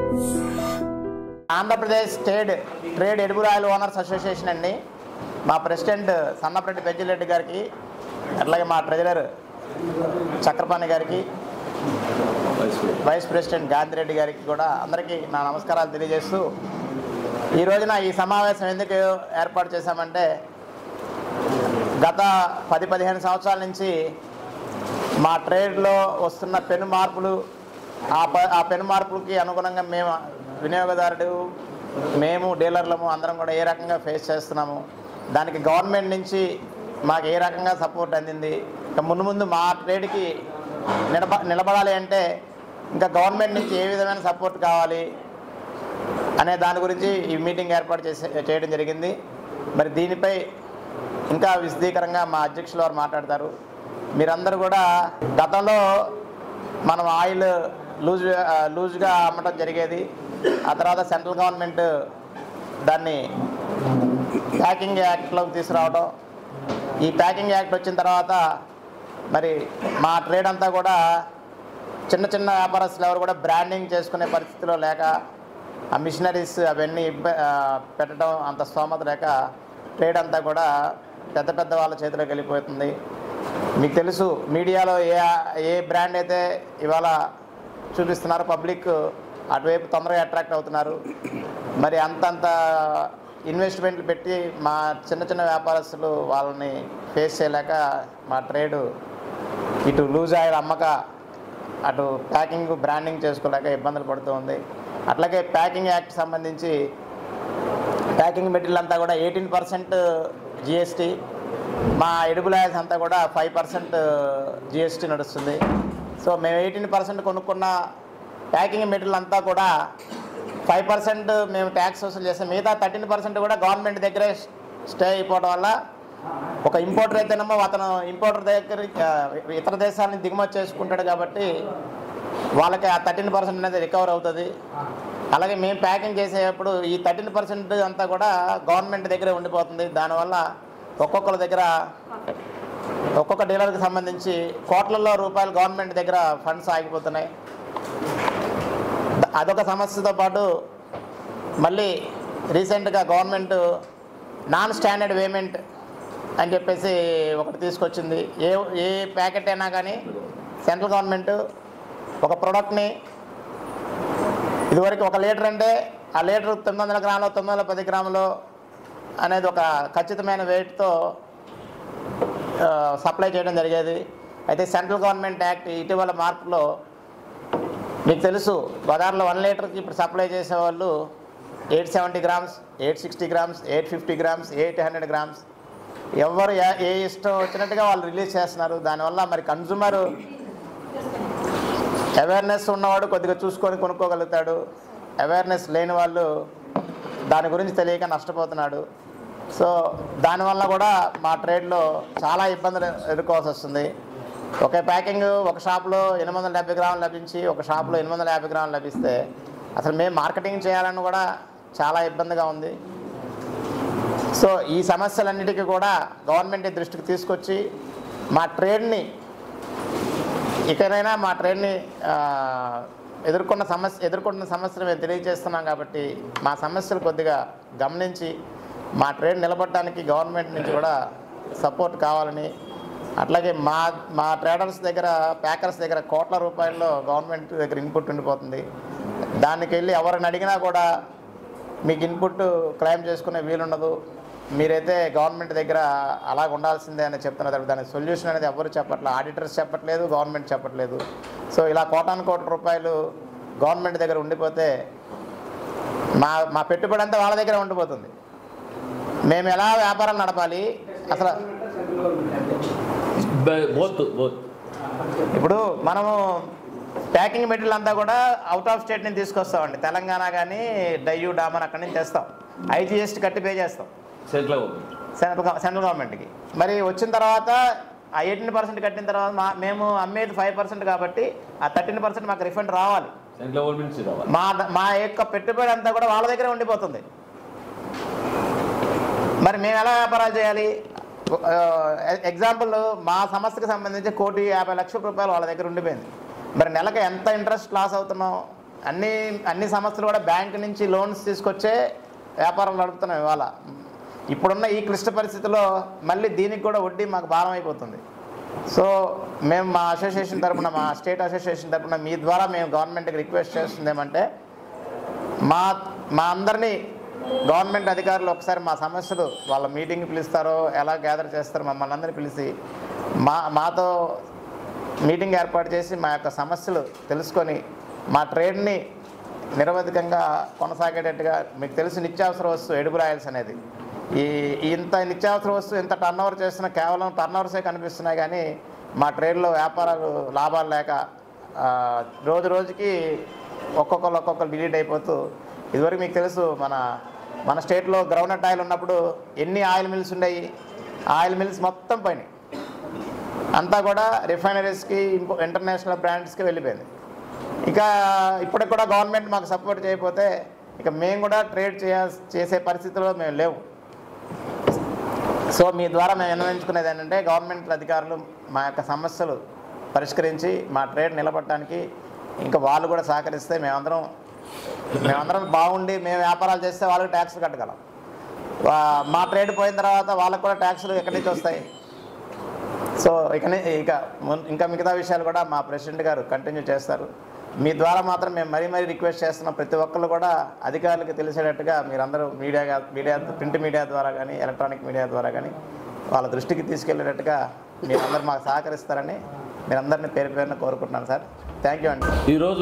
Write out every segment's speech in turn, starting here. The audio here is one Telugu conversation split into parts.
ఆంధ్రప్రదేశ్ స్టేట్ ట్రేడ్ ఎడుగు రాయల్ ఓనర్స్ అసోసియేషన్ అండి మా ప్రెసిడెంట్ సన్నపరెడ్డి పెంచిరెడ్డి గారికి అట్లాగే మా ట్రెజరర్ చక్రపాణి గారికి వైస్ ప్రెసిడెంట్ గాంధిరెడ్డి గారికి కూడా అందరికీ నా నమస్కారాలు తెలియజేస్తూ ఈ రోజున ఈ సమావేశం ఎందుకు ఏర్పాటు చేశామంటే గత పది పదిహేను సంవత్సరాల నుంచి మా ట్రేడ్లో వస్తున్న పెను మార్పులు ఆ ప ఆ పెను మార్పులకి అనుగుణంగా మేము వినియోగదారుడు మేము డీలర్లము అందరం కూడా ఏ రకంగా ఫేస్ చేస్తున్నాము దానికి గవర్నమెంట్ నుంచి మాకు ఏ రకంగా సపోర్ట్ అందింది ఇంకా ముందు ముందు మా ట్రేడ్కి నిలబ నిలబడాలి అంటే ఇంకా గవర్నమెంట్ నుంచి ఏ విధమైన సపోర్ట్ కావాలి అనే దాని గురించి ఈ మీటింగ్ ఏర్పాటు చేసే చేయడం జరిగింది మరి దీనిపై ఇంకా విశదీకరంగా మా అధ్యక్షులు వారు మాట్లాడతారు మీరందరూ కూడా గతంలో మనం ఆయిల్ లూజ్ ఆ, లూజ్గా అమ్మటం జరిగేది ఆ తర్వాత సెంట్రల్ గవర్నమెంట్ దాన్ని ప్యాకింగ్ యాక్ట్లోకి తీసుకురావడం ఈ ప్యాకింగ్ యాక్ట్ వచ్చిన తర్వాత మరి మా ట్రేడ్ అంతా కూడా చిన్న చిన్న వ్యాపారస్తులు ఎవరు కూడా బ్రాండింగ్ చేసుకునే పరిస్థితిలో లేక ఆ మిషనరీస్ అవన్నీ ఇబ్బ- ఆ, పెట్టడం అంత స్తోమత లేక ట్రేడ్ అంతా కూడా పెద్ద పెద్ద వాళ్ళ చేతిలోకి వెళ్ళిపోతుంది మీకు తెలుసు మీడియాలో ఏ ఏ బ్రాండ్ అయితే ఇవాళ చూపిస్తున్నారో పబ్లిక్ అటువైపు తొందరగా అట్రాక్ట్ అవుతున్నారు మరి అంతంత ఇన్వెస్ట్మెంట్లు పెట్టి మా చిన్న చిన్న వ్యాపారస్తులు వాళ్ళని ఫేస్ చేయలేక మా ట్రేడు ఇటు లూజ్ ఆయిల్ అమ్మక అటు ప్యాకింగ్ బ్రాండింగ్ చేసుకోలేక ఇబ్బందులు పడుతూ ఉంది అట్లాగే ప్యాకింగ్ యాక్ట్ సంబంధించి ప్యాకింగ్ మెటీరియల్ అంతా కూడా ఎయిటీన్ పర్సెంట్ జిఎస్టీ మా ఎడుగులాయస్ అంతా కూడా ఫైవ్ పర్సెంట్ జిఎస్టీ నడుస్తుంది సో మేము ఎయిటీన్ పర్సెంట్ కొనుక్కున్న ప్యాకింగ్ మెటీరియల్ అంతా కూడా ఫైవ్ పర్సెంట్ మేము ట్యాక్స్ వసూలు చేస్తాం మిగతా థర్టీన్ పర్సెంట్ కూడా గవర్నమెంట్ దగ్గరే స్టే అయిపోవడం వల్ల ఒక ఇంపోర్టర్ అయితేనేమో అతను ఇంపోర్టర్ దగ్గర ఆ, ఇతర దేశాలని దిగుమతి చేసుకుంటాడు కాబట్టి వాళ్ళకి ఆ థర్టీన్ పర్సెంట్ అనేది రికవర్ అవుతుంది అలాగే మేము ప్యాకింగ్ చేసేటప్పుడు ఈ థర్టీన్ పర్సెంట్ అంతా కూడా గవర్నమెంట్ దగ్గరే ఉండిపోతుంది దానివల్ల ఒక్కొక్కరి దగ్గర ఒక్కొక్క డీలర్కి సంబంధించి కోట్లలో రూపాయలు గవర్నమెంట్ దగ్గర ఫండ్స్ ఆగిపోతున్నాయి ద- అదొక సమస్యతో పాటు మళ్ళీ రీసెంట్గా గవర్నమెంట్ నాన్ స్టాండర్డ్ పేమెంట్ అని చెప్పేసి ఒకటి తీసుకొచ్చింది ఏ ఏ ప్యాకెట్ అయినా కానీ సెంట్రల్ గవర్నమెంట్ ఒక ప్రోడక్ట్ని ఇదివరకు ఒక లీటర్ అంటే ఆ లీటర్ తొమ్మిది వందల గ్రాములు తొమ్మిది వందల పది గ్రాములు అనేది ఒక ఖచ్చితమైన వెయిట్తో సప్లై చేయడం జరిగేది అయితే సెంట్రల్ గవర్నమెంట్ యాక్ట్ ఇటీవల మార్పులో మీకు తెలుసు బజార్లో వన్ లీటర్కి ఇప్పుడు సప్లై చేసేవాళ్ళు eight seventy grams eight sixty grams eight fifty grams eight hundred grams ఎవరు ఏ- ఏ ఇష్టం వచ్చినట్టుగా వాళ్ళు రిలీజ్ చేస్తున్నారు దానివల్ల మరి కన్జ్యూమర్ అవేర్నెస్ ఉన్నవాడు కొద్దిగా చూసుకొని కొనుక్కోగలుగుతాడు అవేర్నెస్ లేని వాళ్ళు దాని గురించి తెలియక నష్టపోతున్నాడు సో దానివల్ల కూడా మా ట్రేడ్లో చాలా ఇబ్బందులు ఎదుర్కోవాల్సి వస్తుంది ఒకే ప్యాకింగ్ ఒక షాప్లో ఎనిమిది వందల డెబ్బై గ్రాములు లభించి ఒక షాప్లో ఎనిమిది వందల యాభై గ్రాములు లభిస్తే అసలు మేము మార్కెటింగ్ చేయాలని కూడా చాలా ఇబ్బందిగా ఉంది సో ఈ సమస్యలన్నిటికీ కూడా గవర్నమెంట్ దృష్టికి తీసుకొచ్చి మా ట్రేడ్ని ఇకనైనా మా ట్రైన్ని ఆ, ఎదుర్కొన్న సమస్య ఎదుర్కొంటున్న సమస్యలు మేము తెలియజేస్తున్నాం కాబట్టి మా సమస్యలు కొద్దిగా గమనించి మా ట్రైన్ నిలబడడానికి గవర్నమెంట్ నుంచి కూడా సపోర్ట్ కావాలని అట్లాగే మా మా ట్రేడర్స్ దగ్గర ప్యాకర్స్ దగ్గర కోట్ల రూపాయల్లో గవర్నమెంట్ దగ్గర ఇన్పుట్ ఉండిపోతుంది దానికి వెళ్ళి ఎవరిని అడిగినా కూడా మీకు ఇన్పుట్ క్లెయిమ్ చేసుకునే వీలుండదు మీరైతే గవర్నమెంట్ దగ్గర అలాగ ఉండాల్సిందే అని చెప్తున్నారు తప్ప దానికి సొల్యూషన్ అనేది ఎవరు చెప్పట్లేదు ఆడిటర్స్ చెప్పట్లేదు గవర్నమెంట్ చెప్పట్లేదు సో ఇలా కోటాను కోట్ల రూపాయలు గవర్నమెంట్ దగ్గర ఉండిపోతే మా మా పెట్టుబడి అంతా వాళ్ళ దగ్గర ఉండిపోతుంది మేము ఎలా వ్యాపారాలు నడపాలి అసలు బోత్ బోత్ ఇప్పుడు మనము ప్యాకింగ్ మెటీరియల్ అంతా కూడా అవుట్ ఆఫ్ స్టేట్ నుంచి తీసుకొస్తామండి తెలంగాణ కానీ డయ్యూ డామన్ అక్కడి నుంచి తెస్తాం ఐజీఎస్టీ కట్టి పే చేస్తాం సెంట్రల్ సెంట్రల్ గవ- సెంట్రల్ గవర్నమెంట్కి మరి వచ్చిన తర్వాత ఆ ఎయిటీన్ పర్సెంట్ కట్టిన తర్వాత మా మేము అమ్మేది ఫైవ్ పర్సెంట్ కాబట్టి ఆ థర్టీన్ పర్సెంట్ మాకు రిఫండ్ రావాలి సెంట్రల్ గవర్నమెంట్ నుంచి రావాలి మా మా యొక్క పెట్టుబడి అంతా కూడా వాళ్ళ దగ్గరే ఉండిపోతుంది మరి మేము ఎలా వ్యాపారాలు చేయాలి ఆ, ఎగ్జాంపుల్ మా సమస్యకు సంబంధించి కోటి యాభై లక్షల రూపాయలు వాళ్ళ దగ్గర ఉండిపోయింది మరి నెలకు ఎంత ఇంట్రెస్ట్ లాస్ అవుతున్నాం అన్ని అన్ని సంస్థలు కూడా బ్యాంక్ నుంచి లోన్స్ తీసుకొచ్చే వ్యాపారం నడుపుతున్నాం ఇవాళ ఇప్పుడున్న ఈ క్లిష్ట పరిస్థితిలో మళ్ళీ దీనికి కూడా వడ్డీ మాకు భారం అయిపోతుంది సో మేము మా అసోసియేషన్ తరపున మా స్టేట్ అసోసియేషన్ తరపున మీ ద్వారా మేము గవర్నమెంట్కి రిక్వెస్ట్ చేస్తుంది ఏమంటే మా మా అందరినీ గవర్నమెంట్ అధికారులు ఒకసారి మా సమస్యలు వాళ్ళ మీటింగ్ పిలుస్తారో ఎలా గ్యాదర్ చేస్తారో మమ్మల్ని అందరినీ పిలిచి మా మాతో మీటింగ్ ఏర్పాటు చేసి మా యొక్క సమస్యలు తెలుసుకొని మా ట్రేడ్ని నిరవధికంగా కొనసాగేటట్టుగా మీకు తెలుసు నిత్యావసర వస్తువు ఎడుగు రాయల్స్ అనేది ఈ ఇంత నిత్యావసర వస్తువు ఇంత టర్న్ ఓవర్ చేస్తున్న కేవలం టర్న్ ఓవర్సే కనిపిస్తున్నాయి కానీ మా ట్రేడ్లో వ్యాపారాలు లాభాలు లేక ఆ, రోజు రోజుకి ఒక్కొక్కరు ఒక్కొక్కరు డిలీట్ అయిపోతూ ఇదివరకు మీకు తెలుసు మన మన స్టేట్లో గ్రౌండ్ ఆయిల్ ఉన్నప్పుడు ఎన్ని ఆయిల్ మిల్స్ ఉండేవి ఆయిల్ మిల్స్ మొత్తం పోయినాయి అంతా కూడా రిఫైనరీస్కి ఇంపో ఇంటర్నేషనల్ బ్రాండ్స్కి వెళ్ళిపోయింది ఇక ఇప్పటికి కూడా గవర్నమెంట్ మాకు సపోర్ట్ చేయకపోతే ఇక మేము కూడా ట్రేడ్ చేయ చేసే పరిస్థితిలో మేము లేవు సో మీ ద్వారా మేము విన్నవించుకునేది ఏంటంటే గవర్నమెంట్ అధికారులు మా యొక్క సమస్యలు పరిష్కరించి మా ట్రేడ్ నిలబడటానికి ఇంకా వాళ్ళు కూడా సహకరిస్తే మేమందరం మేమందరం బాగుండి మేము వ్యాపారాలు చేస్తే వాళ్ళకి ట్యాక్స్ కట్టగలం వా- మా ట్రేడ్ పోయిన తర్వాత వాళ్ళకు కూడా ట్యాక్సులు ఎక్కడి నుంచి వస్తాయి సో ఇక ఇక మున్- ఇంకా మిగతా విషయాలు కూడా మా ప్రెసిడెంట్ గారు కంటిన్యూ చేస్తారు మీ ద్వారా మాత్రం మేము మరీ మరీ రిక్వెస్ట్ చేస్తున్నాం ప్రతి ఒక్కరు కూడా అధికారులకు తెలిసేటట్టుగా మీరందరూ మీడియా మీడియా ప్రింట్ మీడియా ద్వారా కానీ ఎలక్ట్రానిక్ మీడియా ద్వారా కానీ వాళ్ళ దృష్టికి తీసుకెళ్ళేటట్టుగా మీరందరూ మాకు సహకరిస్తారని మీరందరినీ పేరు పేరున కోరుకుంటున్నాను సార్ థ్యాంక్ యూ అండి ఈరోజు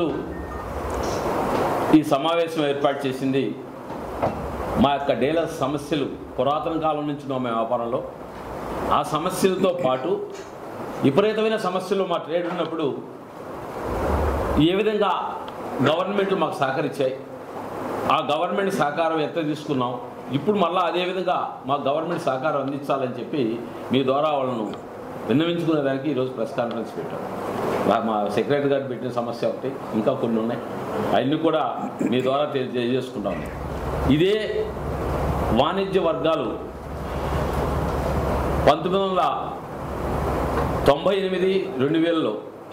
ఈ సమావేశం ఏర్పాటు చేసింది మా యొక్క డీలర్ సమస్యలు పురాతన కాలం నుంచి ఉన్న మా వ్యాపారంలో ఆ సమస్యలతో పాటు విపరీతమైన సమస్యలు మా ట్రేడ్ ఉన్నప్పుడు ఏ విధంగా గవర్నమెంట్లు మాకు సహకరించాయి ఆ గవర్నమెంట్ సహకారం ఎంత తీసుకున్నాం ఇప్పుడు మళ్ళీ అదేవిధంగా మా గవర్నమెంట్ సహకారం అందించాలని చెప్పి మీ ద్వారా వాళ్ళను విన్నవించుకునేదానికి ఈరోజు ప్రెస్ కాన్ఫరెన్స్ పెట్టాం మా- మా సెక్రటరీ గారు పెట్టిన సమస్య ఒకటి ఇంకా కొన్ని ఉన్నాయి అవన్నీ కూడా మీ ద్వారా తెలి- తెలియజేసుకుంటాము ఇదే వాణిజ్య వర్గాలు పంతొమ్మిది వందల తొంభై ఎనిమిది రెండు వేలలో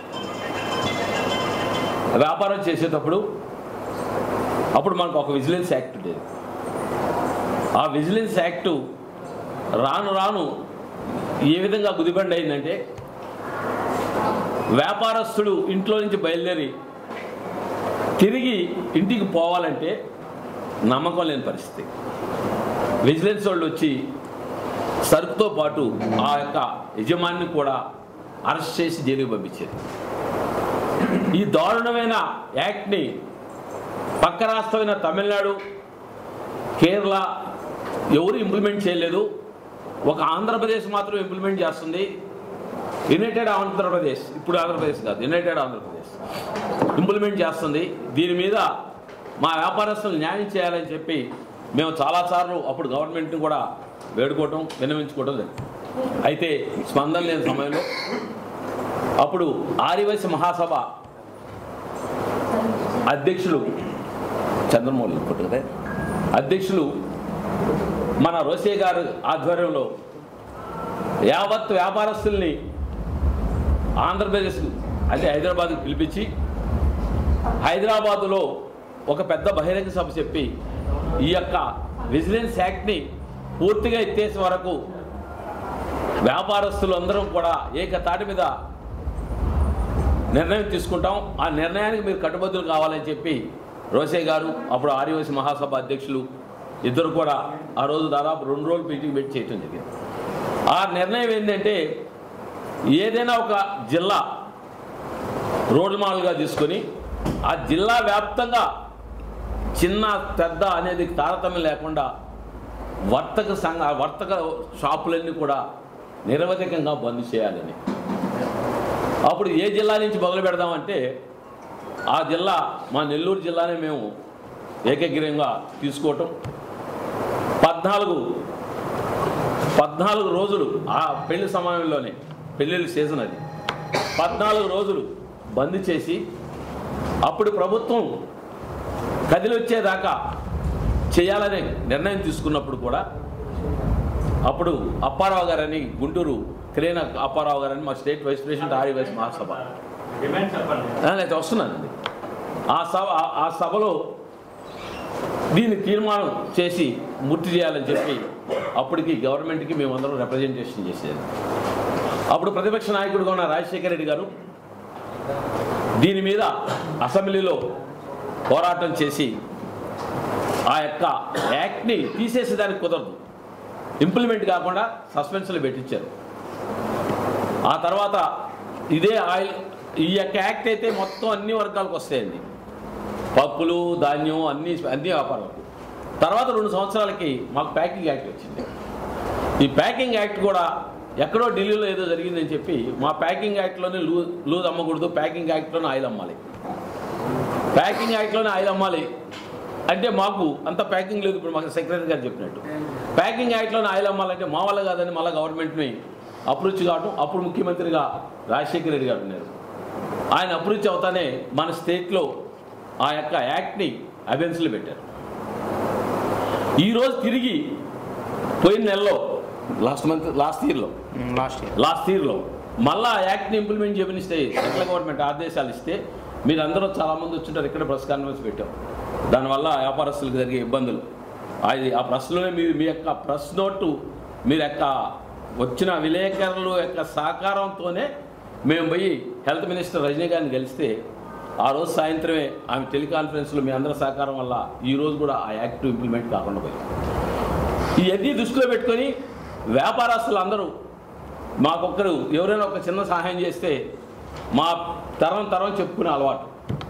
వ్యాపారం చేసేటప్పుడు అప్పుడు మనకు ఒక విజిలెన్స్ యాక్ట్ ఉండేది ఆ విజిలెన్స్ యాక్టు రాను రాను ఏ విధంగా గుదిబండి అయిందంటే వ్యాపారస్తుడు ఇంట్లో నుంచి బయలుదేరి తిరిగి ఇంటికి పోవాలంటే నమ్మకం లేని పరిస్థితి విజిలెన్స్ వాళ్ళు వచ్చి సరుకుతో పాటు ఆ యొక్క యజమానిని కూడా అరెస్ట్ చేసి జైలుకి పంపించేది ఈ దారుణమైన యాక్ట్ని పక్క రాష్ట్రమైన తమిళనాడు కేరళ ఎవరు ఇంప్లిమెంట్ చేయలేదు ఒక ఆంధ్రప్రదేశ్ మాత్రం ఇంప్లిమెంట్ చేస్తుంది యునైటెడ్ ఆంధ్రప్రదేశ్ ఇప్పుడు ఆంధ్రప్రదేశ్ కాదు యునైటెడ్ ఆంధ్రప్రదేశ్ ఇంప్లిమెంట్ చేస్తుంది దీని మీద మా వ్యాపారస్తులు న్యాయం చేయాలని చెప్పి మేము చాలాసార్లు అప్పుడు గవర్నమెంట్ని కూడా వేడుకోవటం విన్నవించుకోవటం జరిగింది అయితే స్పందన లేని సమయంలో అప్పుడు ఆదివాసి మహాసభ అధ్యక్షులు చంద్రమౌళి ఇప్పుడు కదా అధ్యక్షులు మన రోసే గారు ఆధ్వర్యంలో యావత్ వ్యాపారస్తుల్ని ఆంధ్రప్రదేశ్ అంటే హైదరాబాద్కు పిలిపించి హైదరాబాదులో ఒక పెద్ద బహిరంగ సభ చెప్పి ఈ యొక్క విజిలెన్స్ యాక్ట్ని పూర్తిగా ఎత్తేసే వరకు వ్యాపారస్తులు అందరం కూడా ఏకతాటి మీద నిర్ణయం తీసుకుంటాం ఆ నిర్ణయానికి మీరు కట్టుబద్దులు కావాలని చెప్పి రోసే గారు అప్పుడు ఆర్యవసి మహాసభ అధ్యక్షులు ఇద్దరు కూడా ఆ రోజు దాదాపు రెండు రోజులు మీటింగ్ పెట్టి చేయటం జరిగింది ఆ నిర్ణయం ఏంటంటే ఏదైనా ఒక జిల్లా రోడ్ మోడల్గా తీసుకొని ఆ జిల్లా వ్యాప్తంగా చిన్న పెద్ద అనేది తారతమ్యం లేకుండా వర్తక సంఘ వర్తక షాపులన్నీ కూడా నిరవధికంగా బంద్ చేయాలని అప్పుడు ఏ జిల్లా నుంచి మొదలు పెడదామంటే ఆ జిల్లా మా నెల్లూరు జిల్లానే మేము ఏకగ్రీవంగా తీసుకోవటం పద్నాలుగు పద్నాలుగు రోజులు ఆ పెళ్లి సమయంలోనే పెళ్ళిళ్ళ సీజన్ అది పద్నాలుగు రోజులు బంద్ చేసి అప్పుడు ప్రభుత్వం కదిలి వచ్చేదాకా చేయాలనే నిర్ణయం తీసుకున్నప్పుడు కూడా అప్పుడు అప్పారావు గారని గుంటూరు తెలియని అప్పారావు గారని మా state vice president Arya Vysya Mahasabha demand చెప్పండి ఆ, లేకపోతే వస్తున్నానండి ఆ సభ ఆ- ఆ సభలో దీన్ని తీర్మానం చేసి పూర్తి చేయాలని చెప్పి అప్పటికి గవర్నమెంట్కి మేమందరం రిప్రజెంటేషన్ చేసేది అప్పుడు ప్రతిపక్ష నాయకుడుగా ఉన్న రాజశేఖర రెడ్డి గారు దీని మీద అసెంబ్లీలో పోరాటం చేసి ఆ యొక్క యాక్ట్ని తీసేసేదానికి కుదరదు ఇంప్లిమెంట్ కాకుండా సస్పెన్షన్లో పెట్టించారు ఆ తర్వాత ఇదే ఆయిల్ ఈ యొక్క యాక్ట్ అయితే మొత్తం అన్ని వర్గాలకు వస్తాయండి పప్పులు ధాన్యం అన్ని అన్ని వ్యాపారాలకు తర్వాత రెండు సంవత్సరాలకి మాకు ప్యాకింగ్ యాక్ట్ వచ్చింది ఈ ప్యాకింగ్ యాక్ట్ కూడా ఎక్కడో ఢిల్లీలో ఏదో జరిగిందని చెప్పి మా ప్యాకింగ్ యాక్ట్లోనే లూ లూజ్ అమ్మకూడదు ప్యాకింగ్ యాక్ట్లోనే ఆయిల్ అమ్మాలి ప్యాకింగ్ యాక్ట్లోనే ఆయిల్ అమ్మాలి అంటే మాకు అంత ప్యాకింగ్ లేదు ఇప్పుడు మాకు సెక్రటరీ గారు చెప్పినట్టు ప్యాకింగ్ యాక్ట్లోనే ఆయిల్ అమ్మాలంటే మా వల్ల కాదని మళ్ళీ గవర్నమెంట్ని అప్రోచ్ కావటం అప్పుడు ముఖ్యమంత్రిగా రాజశేఖర రెడ్డి గారు ఉన్నారు ఆయన అప్రోచ్ అవుతానే మన స్టేట్లో ఆ యొక్క యాక్ట్ని అబెన్స్లో పెట్టారు ఈరోజు తిరిగి పోయిన నెలలో లాస్ట్ మంత్ లాస్ట్ ఇయర్లో లాస్ట్ ఇయర్ లాస్ట్ ఇయర్లో మళ్ళా ఆ యాక్ట్ని ఇంప్లిమెంట్ చేయమనిస్తే సెంట్రల్ గవర్నమెంట్ ఆదేశాలు ఇస్తే మీరు అందరూ చాలామంది వచ్చింటారు ఇక్కడ ప్రెస్ కాన్ఫరెన్స్ పెట్టాం దానివల్ల వ్యాపారస్తులకు జరిగే ఇబ్బందులు అది ఆ ప్రెస్లోనే మీరు మీ యొక్క ప్రెస్ నోటు మీరు యొక్క వచ్చిన విలేకరుల యొక్క సహకారంతోనే మేము పోయి హెల్త్ మినిస్టర్ రజనీ గారిని కలిస్తే ఆ రోజు సాయంత్రమే ఆమె టెలికాన్ఫరెన్స్లో మీ అందరి సహకారం వల్ల ఈ రోజు కూడా ఆ యాక్ట్ ఇంప్లిమెంట్ కాకుండా పోయింది ఇవన్నీ దృష్టిలో పెట్టుకొని వ్యాపారస్తులు అందరూ మాకొక్కరు ఎవరైనా ఒక చిన్న సహాయం చేస్తే మా తరం తరం చెప్పుకునే అలవాటు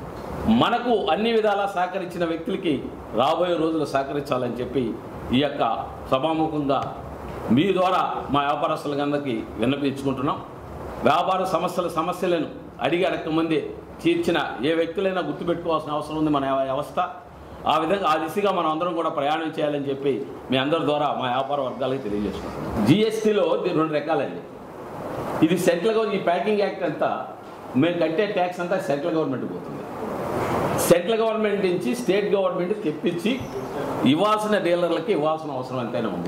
మనకు అన్ని విధాలా సహకరించిన వ్యక్తులకి రాబోయే రోజులు సహకరించాలని చెప్పి ఈ యొక్క సభాముఖంగా మీ ద్వారా మా వ్యాపారస్తులందరికీ విన్నపించుకుంటున్నాం వ్యాపార సమస్యల సమస్యలను అడిగి అడగకముందే తీర్చిన ఏ వ్యక్తులైనా గుర్తుపెట్టుకోవాల్సిన అవసరం ఉంది మన వ్యవస్థ ఆ విధంగా ఆ దిశగా మనం అందరం కూడా ప్రయాణం చేయాలని చెప్పి మీ అందరి ద్వారా మా వ్యాపార వర్గాలకు తెలియజేసుకుంటాం జిఎస్టీలో రెండు రకాలండి ఇది సెంట్రల్ గవర్నమెంట్ ఈ ప్యాకింగ్ యాక్ట్ అంతా మేము కట్టే ట్యాక్స్ అంతా సెంట్రల్ గవర్నమెంట్ పోతుంది సెంట్రల్ గవర్నమెంట్ నుంచి స్టేట్ గవర్నమెంట్ తెప్పించి ఇవ్వాల్సిన డీలర్లకి ఇవ్వాల్సిన అవసరం ఎంతైనా ఉంది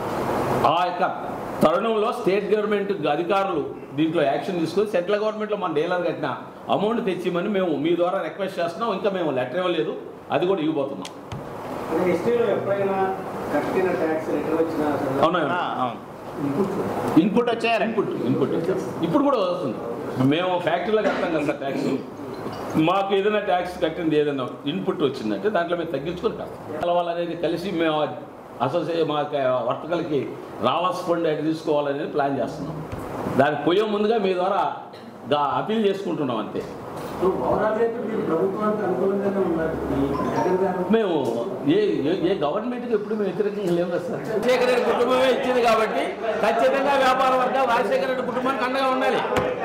ఆ యొక్క తరుణంలో స్టేట్ గవర్నమెంట్ అధికారులు దీంట్లో యాక్షన్ తీసుకొని సెంట్రల్ గవర్నమెంట్లో మన డీలర్ కట్టిన అమౌంట్ తెచ్చిమని మేము మీ ద్వారా రిక్వెస్ట్ చేస్తున్నాం ఇంకా మేము లెటర్ ఇవ్వలేదు అది కూడా ఇవ్వబోతున్నాం అంటే హిస్టరీలో ఎప్పుడైనా కట్టిన ట్యాక్స్ రిటర్న్ వచ్చిన అవునా అవును ఇన్పుట్ ఇన్పుట్ వచ్చారు ఇన్పుట్ ఇన్పుట్ ఇప్పుడు కూడా వస్తుంది మేము ఫ్యాక్టరీలో కడతాం కదా సార్ ట్యాక్స్ మాకు ఏదైనా ట్యాక్స్ కట్టింది ఏదైనా ఇన్పుట్ వచ్చిందంటే దాంట్లో మేము తగ్గించుకొని కడతాం కలవాలనేది కలిసి మేము అసోసియేషన్ మా వర్తకులకి రావాల్సి ఫండ్ ఎటు తీసుకోవాలనేది ప్లాన్ చేస్తున్నాం దానికి పోయే ముందుగా మీ ద్వారా దా- అపీల్ చేసుకుంటున్నాం అంతే ఓవరాల్ అయితే మీరు ప్రభుత్వానికి అనుకూలంగానే ఉన్నారు ఈ జగన్ గారు మేము ఏ ఏ- ఏ గవర్నమెంట్కి ఎప్పుడు మేము వ్యతిరేకంగా లేము కదా సార్ రాజశేఖర రెడ్డి కుటుంబమే ఇచ్చింది కాబట్టి ఖచ్చితంగా వ్యాపార వర్గం రాజశేఖర రెడ్డి కుటుంబానికి అండగా ఉండాలి